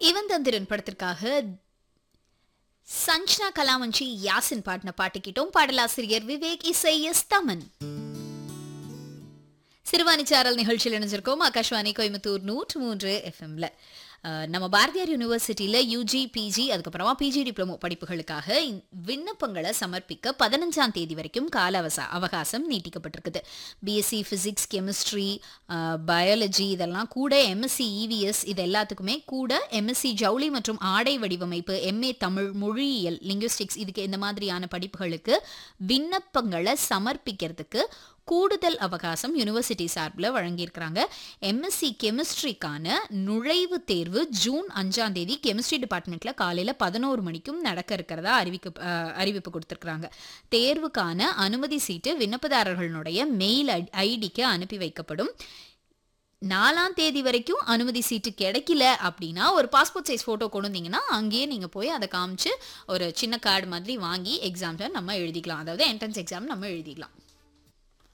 இவன் தந்திரன் படத்திற்காக சஞ்சனா கலாமஞ்சி யாசின் பாடின பாட்டு கேட்டோம் பாடலாசிரியர் விவேக் இசை எஸ் தமன் சிறுவாணிச்சாரல் நிகழ்ச்சியில் இணைஞ்சிருக்கோம் ஆகாஷ்வாணி கோயம்புத்தூர் நூற்று மூன்று எஃப்எம்ல நம்ம பாரதியார் யூனிவர்சிட்டியில் யூஜி பிஜி அதுக்கப்புறமா பிஜி டிப்ளமோ படிப்புகளுக்காக இந்த விண்ணப்பங்களை சமர்ப்பிக்க பதினஞ்சாம் தேதி வரைக்கும் கால அவச அவகாசம் நீட்டிக்கப்பட்டிருக்குது பிஎஸ்சி ஃபிசிக்ஸ் கெமிஸ்ட்ரி பயாலஜி இதெல்லாம் கூட எம்எஸ்சி இவிஎஸ் இது எல்லாத்துக்குமே கூட எம்எஸ்சி ஜவுளி மற்றும் ஆடை வடிவமைப்பு எம்ஏ தமிழ் மொழியியல் லிங்குவிஸ்டிக்ஸ் இதுக்கு இந்த மாதிரியான படிப்புகளுக்கு விண்ணப்பங்களை சமர்ப்பிக்கிறதுக்கு கூடுதல் அவகாசம் யூனிவர்சிட்டி சார்பில் வழங்கியிருக்கிறாங்க எம்எஸ்சி கெமிஸ்ட்ரிக்கான நுழைவுத் தேர்வு ஜூன் அஞ்சாம் தேதி கெமிஸ்ட்ரி டிபார்ட்மெண்ட்ல காலையில் பதினோரு மணிக்கும் நடக்க இருக்கிறதா அறிவிக்க அஹ், அறிவிப்பு கொடுத்துருக்குறாங்க தேர்வுக்கான அனுமதி சீட்டு விண்ணப்பதாரர்களுடைய மெயில் ஐடிக்கு அனுப்பி வைக்கப்படும் நாலாம் தேதி வரைக்கும் அனுமதி சீட்டு கிடைக்கல அப்படின்னா ஒரு பாஸ்போர்ட் சைஸ் ஃபோட்டோ கொண்டு வந்தீங்கன்னா அங்கேயே நீங்கள் போய் அதை காமிச்சு ஒரு சின்ன கார்டு மாதிரி வாங்கி எக்ஸாம்ஸை நம்ம எழுதிக்கலாம் அதாவது என்ட்ரன்ஸ் எக்ஸாம் நம்ம எழுதிக்கலாம்